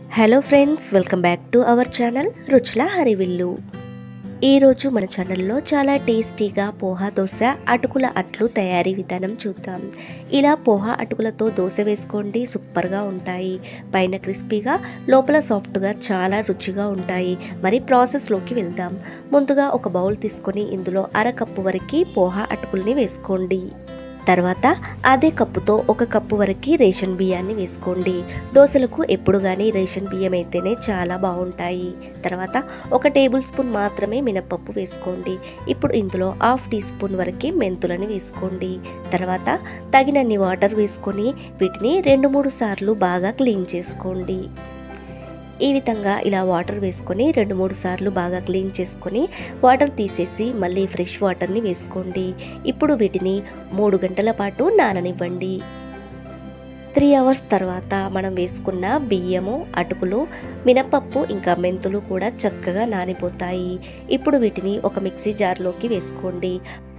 hello friends welcome back to our channel Ruchula Harivillu ఈరోజు మన ఛానల్లో చాలా టేస్టీగా పోహా దోశ అటుకుల అట్లు తయారీ విధానం చూద్దాం ఇలా పోహా అటుకులతో దోశ వేసుకోండి సూపర్గా ఉంటాయి పైన క్రిస్పీగా లోపల సాఫ్ట్గా చాలా రుచిగా ఉంటాయి మరి ప్రాసెస్లోకి వెళ్దాం ముందుగా ఒక బౌల్ తీసుకొని ఇందులో అర కప్పు వరకు పోహా అటుకుల్ని వేసుకోండి తర్వాత అదే కప్పుతో ఒక కప్పు వరకు రేషన్ బియ్యాన్ని వేసుకోండి దోశలకు ఎప్పుడు కానీ రేషన్ బియ్యం అయితేనే చాలా బాగుంటాయి తర్వాత ఒక టేబుల్ స్పూన్ మాత్రమే మినపప్పు వేసుకోండి ఇప్పుడు ఇందులో హాఫ్ టీ స్పూన్ వరకు మెంతులను వేసుకోండి తర్వాత తగినన్ని వాటర్ వేసుకొని వీటిని రెండు మూడు సార్లు బాగా క్లీన్ చేసుకోండి ఈ విధంగా ఇలా వాటర్ వేసుకొని రెండు మూడు సార్లు బాగా క్లీన్ చేసుకొని వాటర్ తీసేసి మళ్ళీ ఫ్రెష్ వాటర్ని వేసుకోండి ఇప్పుడు వీటిని మూడు గంటల పాటు నాననివ్వండి త్రీ అవర్స్ తర్వాత మనం వేసుకున్న బియ్యము అటుకులు మినపప్పు ఇంకా మెంతులు కూడా చక్కగా నానిపోతాయి ఇప్పుడు వీటిని ఒక మిక్సీ జార్లోకి వేసుకోండి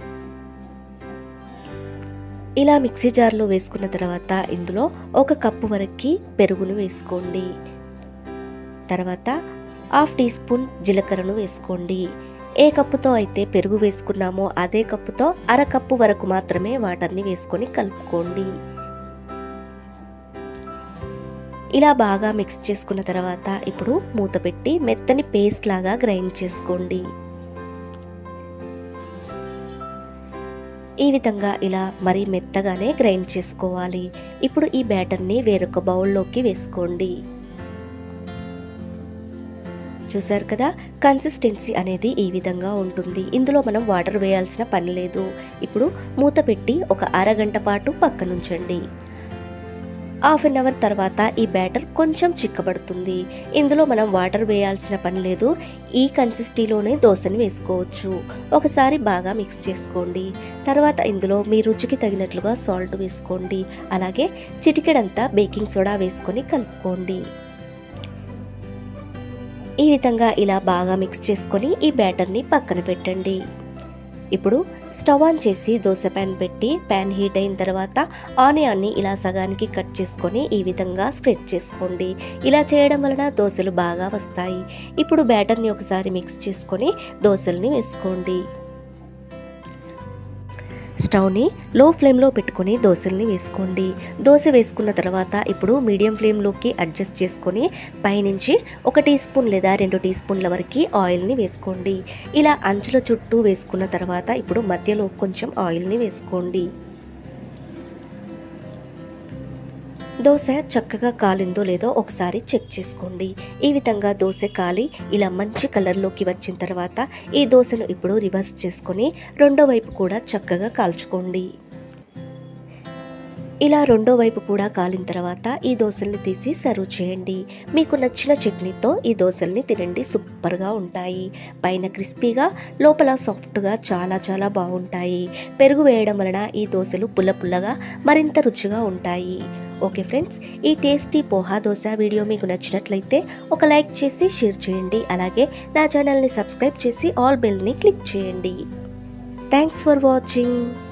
ఇలా మిక్సీ జార్లో వేసుకున్న తర్వాత ఇందులో ఒక కప్పు వరకు పెరుగును వేసుకోండి తర్వాత హాఫ్ టీ స్పూన్ జీలకర్రను వేసుకోండి ఏ కప్పుతో అయితే పెరుగు వేసుకున్నామో అదే కప్పుతో అర కప్పు వరకు మాత్రమే వాటర్ని వేసుకొని కలుపుకోండి ఇలా బాగా మిక్స్ చేసుకున్న తర్వాత ఇప్పుడు మూత పెట్టి మెత్తని పేస్ట్ లాగా గ్రైండ్ చేసుకోండి ఈ విధంగా ఇలా మరీ మెత్తగానే గ్రైండ్ చేసుకోవాలి ఇప్పుడు ఈ బ్యాటర్ని వేరొక బౌల్లోకి వేసుకోండి చూసారు కదా కన్సిస్టెన్సీ అనేది ఈ విధంగా ఉంటుంది ఇందులో మనం వాటర్ వేయాల్సిన పని లేదు ఇప్పుడు మూత పెట్టి ఒక అరగంట పాటు పక్కనుంచండి హాఫ్ అన్ అవర్ తర్వాత ఈ బ్యాటర్ కొంచెం చిక్కబడుతుంది ఇందులో మనం వాటర్ వేయాల్సిన పని లేదు ఈ కన్సిస్టీలోనే దోశని వేసుకోవచ్చు ఒకసారి బాగా మిక్స్ చేసుకోండి తర్వాత ఇందులో మీ రుచికి తగినట్లుగా సాల్ట్ వేసుకోండి అలాగే చిటికెడంతా బేకింగ్ సోడా వేసుకొని కలుపుకోండి ఈ విధంగా ఇలా బాగా మిక్స్ చేసుకొని ఈ బ్యాటర్ని పక్కన పెట్టండి ఇప్పుడు స్టవ్ ఆన్ చేసి దోశ ప్యాన్ పెట్టి ప్యాన్ హీట్ అయిన తర్వాత ఆనియాన్ని ఇలా సగానికి కట్ చేసుకొని ఈ విధంగా స్ప్రెడ్ చేసుకోండి ఇలా చేయడం వలన దోశలు బాగా వస్తాయి ఇప్పుడు బ్యాటర్ని ఒకసారి మిక్స్ చేసుకొని దోశల్ని వేసుకోండి స్టవ్ని లో ఫ్లేమ్లో పెట్టుకొని దోశల్ని వేసుకోండి దోశ వేసుకున్న తర్వాత ఇప్పుడు మీడియం ఫ్లేమ్లోకి అడ్జస్ట్ చేసుకొని పైనుంచి ఒక టీ స్పూన్ లేదా రెండు టీ స్పూన్ల వరకు ఆయిల్ని వేసుకోండి ఇలా అంచుల చుట్టూ వేసుకున్న తర్వాత ఇప్పుడు మధ్యలో కొంచెం ఆయిల్ని వేసుకోండి దోశ చక్కగా కాలిందో లేదో ఒకసారి చెక్ చేసుకోండి ఈ విధంగా దోశ కాలి ఇలా మంచి కలర్లోకి వచ్చిన తర్వాత ఈ దోశను ఇప్పుడు రివర్స్ చేసుకొని రెండో వైపు కూడా చక్కగా కాల్చుకోండి ఇలా రెండో వైపు కూడా కాలిన తర్వాత ఈ దోశల్ని తీసి సర్వ్ చేయండి మీకు నచ్చిన చట్నీతో ఈ దోశల్ని తినండి సూపర్గా ఉంటాయి పైన క్రిస్పీగా లోపల సాఫ్ట్గా చాలా చాలా బాగుంటాయి పెరుగు వేయడం వలన ఈ దోశలు పుల్ల పుల్లగా మరింత రుచిగా ఉంటాయి ఓకే ఫ్రెండ్స్ ఈ టేస్టీ పోహా దోశ వీడియో మీకు నచ్చినట్లయితే ఒక లైక్ చేసి షేర్ చేయండి అలాగే నా ఛానల్ని సబ్స్క్రైబ్ చేసి ఆల్ బెల్ని క్లిక్ చేయండి థ్యాంక్స్ ఫర్ వాచింగ్